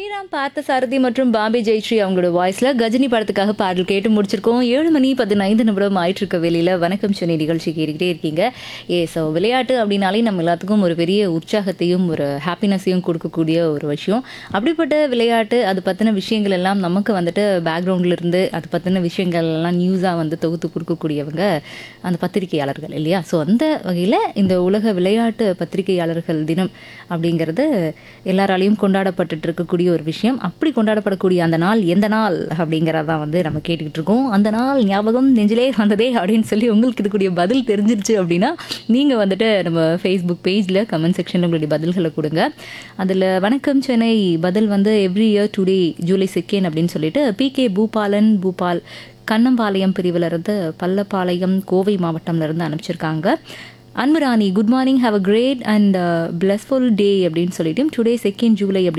ஸ்ரீராம் பார்த்தசாரதி மற்றும் பாம்பே ஜெயஸ்ரீ அவங்களோட வாய்ஸ்ல கஜினி படத்துக்காக பாடல் கேட்டு முடிச்சிருக்கோம் ஏழு மணி பதினைந்து நிமிடம் ஆயிட்டு இருக்க வேலையில வணக்கம் சொன்ன நிகழ்ச்சி கேட்டுக்கிட்டே இருக்கீங்க ஏ ஸோ விளையாட்டு அப்படின்னாலே நம்ம எல்லாத்துக்கும் ஒரு பெரிய உற்சாகத்தையும் ஒரு ஹாப்பினஸையும் கொடுக்கக்கூடிய ஒரு விஷயம் அப்படிப்பட்ட விளையாட்டு அது பற்றின விஷயங்கள் எல்லாம் நமக்கு வந்துட்டு பேக்ரவுண்ட்ல இருந்து அது பற்றின விஷயங்கள் எல்லாம் நியூஸாக வந்து தொகுத்து கொடுக்கக்கூடியவங்க அந்த பத்திரிகையாளர்கள் இல்லையா ஸோ அந்த வகையில் இந்த உலக விளையாட்டு பத்திரிகையாளர்கள் தினம் அப்படிங்கிறது எல்லாராலையும் கொண்டாடப்பட்டுட்டு இருக்கக்கூடிய ஒரு விஷயம் அப்படி கொண்டாடப்படக்கூடிய அந்த நாள் எந்த நாள் அப்படிங்கிறதான் வந்து நம்ம கேட்டுக்கிட்டு இருக்கோம் அந்த நாள் ஞாபகம் நெஞ்சிலே வந்ததே அப்படின்னு சொல்லி உங்களுக்கு இதுக்கூடிய பதில் தெரிஞ்சிருச்சு அப்படின்னா நீங்கள் வந்துட்டு நம்ம ஃபேஸ்புக் பேஜில் கமெண்ட் செக்ஷனில் உங்களுடைய பதில்களை கொடுங்க அதில் வணக்கம் சென்னை பதில் வந்து every year today July second அப்படின்னு சொல்லிட்டு பி கே பூபாலன் பூபால் கண்ணம்பாளையம் பிரிவில் இருந்து பல்லப்பாளையம் கோவை மாவட்டம்ல இருந்து அனுப்பிச்சிருக்காங்க Anburani good morning have a great and blissful day அப்படின்னு சொல்லிட்டு டுடே செகண்ட் ஜூலை அப்படி